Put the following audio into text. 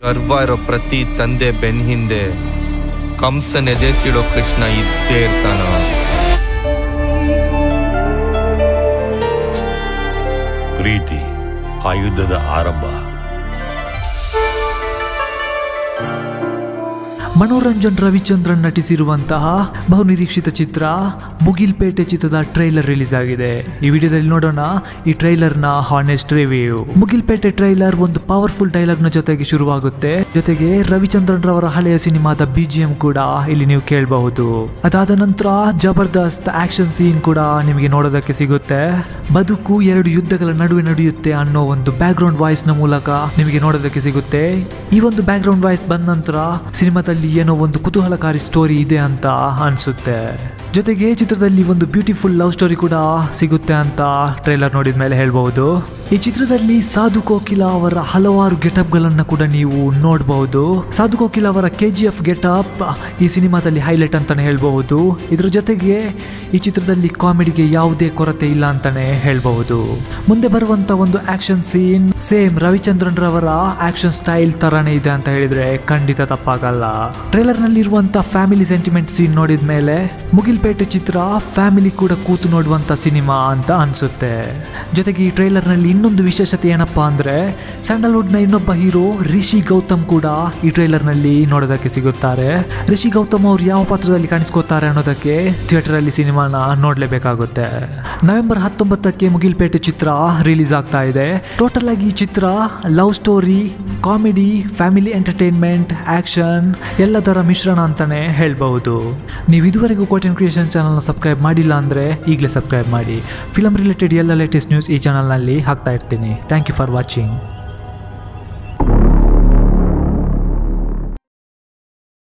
ಗರ್ವ ಇರೋ ಪ್ರತಿ ತಂದೆ ಬೆನ್ ಹಿಂದೆ ಕಂಸನ್ ಎದೆಸಿಡೋ ಕೃಷ್ಣ ಇದ್ದೇ ಇರ್ತಾನ ಪ್ರೀತಿ ಆ ಯುದ್ಧದ ಆರಂಭ ಮನೋರಂಜನ್ ರವಿಚಂದ್ರನ್ ನಟಿಸಿರುವಂತಹ ಬಹುನಿರೀಕ್ಷಿತ ಚಿತ್ರ ಮುಗಿಲ್ಪೇಟೆ ಚಿತ್ರದ ಟ್ರೈಲರ್ ರಿಲೀಸ್ ಆಗಿದೆ ಈ ವಿಡಿಯೋದಲ್ಲಿ ನೋಡೋಣ ಈ ಟ್ರೈಲರ್ನ ಹಾನೆಸ್ಟ್ ರಿವ್ಯೂ ಮುಗಿಲ್ಪೇಟೆ ಟ್ರೈಲರ್ ಒಂದು ಪವರ್ಫುಲ್ ಡೈಲಾಗ್ನ ಜೊತೆಗೆ ಶುರುವಾಗುತ್ತೆ ಜೊತೆಗೆ ರವಿಚಂದ್ರನ್ ರವರ ಹಳೆಯ ಸಿನಿಮಾದ ಬಿ ಜಿ ಎಂ ಕೂಡ ಇಲ್ಲಿ ನೀವು ಕೇಳಬಹುದು ಅದಾದ ನಂತರ ಜಬರ್ದಸ್ತ್ ಆಕ್ಷನ್ ಸೀನ್ ಕೂಡ ನಿಮಗೆ ನೋಡೋದಕ್ಕೆ ಸಿಗುತ್ತೆ ಬದುಕು ಎರಡು ಯುದ್ಧಗಳ ನಡುವೆ ನಡೆಯುತ್ತೆ ಅನ್ನೋ ಒಂದು ಬ್ಯಾಕ್ ಗ್ರೌಂಡ್ ವಾಯ್ಸ್ ನ ಮೂಲಕ ನಿಮಗೆ ನೋಡೋದಕ್ಕೆ ಸಿಗುತ್ತೆ ಈ ಒಂದು ಬ್ಯಾಕ್ ಗ್ರೌಂಡ್ ವಾಯ್ಸ್ ಬಂದ ನಂತರ ಸಿನಿಮಾದಲ್ಲಿ ಏನೋ ಒಂದು ಕುತೂಹಲಕಾರಿ ಸ್ಟೋರಿ ಇದೆ ಅಂತ ಅನ್ಸುತ್ತೆ ಜೊತೆಗೆ ಚಿತ್ರದಲ್ಲಿ ಒಂದು ಬ್ಯೂಟಿಫುಲ್ ಲವ್ ಸ್ಟೋರಿ ಕೂಡ ಸಿಗುತ್ತೆ ಅಂತ ಟ್ರೈಲರ್ ನೋಡಿದ ಮೇಲೆ ಹೇಳ್ಬಹುದು ಈ ಚಿತ್ರದಲ್ಲಿ ಸಾಧು ಕೋಕಿಲ ಅವರ ಹಲವಾರು ಗೆಟಪ್ಗಳನ್ನು ಕೂಡ ನೀವು ನೋಡಬಹುದು ಸಾಧು ಕೋಕಿಲ ಅವರ ಕೆ ಜಿ ಎಫ್ ಗೆಟಪ್ ಈ ಸಿನಿಮಾದಲ್ಲಿ ಹೈಲೈಟ್ ಅಂತಾನೆ ಹೇಳ್ಬಹುದು ಇದ್ರ ಜೊತೆಗೆ ಈ ಚಿತ್ರದಲ್ಲಿ ಕಾಮಿಡಿಗೆ ಯಾವುದೇ ಕೊರತೆ ಇಲ್ಲ ಅಂತಾನೆ ಹೇಳ್ಬಹುದು ಮುಂದೆ ಬರುವಂತ ಒಂದು ಆಕ್ಷನ್ ಸೀನ್ ಸೇಮ್ ರವಿಚಂದ್ರನ್ ರವರ ಆಕ್ಷನ್ ಸ್ಟೈಲ್ ತರಾನೇ ಇದೆ ಅಂತ ಹೇಳಿದ್ರೆ ಖಂಡಿತ ತಪ್ಪಾಗಲ್ಲ ಟ್ರೇಲರ್ ನಲ್ಲಿ ಇರುವಂತ ಫ್ಯಾಮಿಲಿ ಸೆಂಟಿಮೆಂಟ್ ಸೀನ್ ನೋಡಿದ ಮೇಲೆ ಮುಗಿಲ್ಪೇಟೆ ಚಿತ್ರ ಫ್ಯಾಮಿಲಿ ಕೂಡ ಕೂತು ನೋಡುವಂತ ಸಿನಿಮಾ ಅಂತ ಅನ್ಸುತ್ತೆ ಜೊತೆಗೆ ಈ ಟ್ರೈಲರ್ ನಲ್ಲಿ ಇನ್ನೊಂದು ವಿಶೇಷತೆ ಏನಪ್ಪಾ ಅಂದ್ರೆ ಸ್ಯಾಂಡಲ್ವುಡ್ ನ ಇನ್ನೊಬ್ಬ ಹೀರೋ ರಿಷಿ ಗೌತಮ್ ಕೂಡ ಈ ಟ್ರೈಲರ್ ನಲ್ಲಿ ನೋಡೋದಕ್ಕೆ ಸಿಗುತ್ತಾರೆ ರಿಷಿ ಗೌತಮ್ ಅವ್ರು ಯಾವ ಪಾತ್ರದಲ್ಲಿ ಕಾಣಿಸ್ಕೋತಾರೆ ಅನ್ನೋದಕ್ಕೆ ಥಿಯೇಟರ್ ಅಲ್ಲಿ ಸಿನಿಮಾನ ನೋಡ್ಲೇಬೇಕಾಗುತ್ತೆ ನವೆಂಬರ್ ಹತ್ತೊಂಬತ್ತಕ್ಕೆ ಮುಗಿಲ್ಪೇಟೆ ಚಿತ್ರ ರಿಲೀಸ್ ಆಗ್ತಾ ಇದೆ ಟೋಟಲ್ ಆಗಿ ಈ ಚಿತ್ರ love story comedy family entertainment action ಎಲ್ಲದರ ಮಿಶ್ರಣ ಅಂತಾನೆ ಹೇಳ್ಬಹುದು ನೀವು ಇದುವರೆಗೂ ಕೋಟೆನ್ ಕ್ರಿಯೇಷನ್ ಚಾನಲ್ನ ಸಬ್ಸ್ಕ್ರೈಬ್ ಮಾಡಿಲ್ಲ ಅಂದರೆ ಈಗಲೇ ಸಬ್ಸ್ಕ್ರೈಬ್ ಮಾಡಿ ಫಿಲಮ್ ರಿಲೇಟೆಡ್ ಎಲ್ಲ ಲೇಟೆಸ್ಟ್ ನ್ಯೂಸ್ ಈ ಚಾನಲ್ನಲ್ಲಿ ಹಾಕ್ತಾ ಇರ್ತೀನಿ ಥ್ಯಾಂಕ್ ಯು ಫಾರ್ ವಾಚಿಂಗ್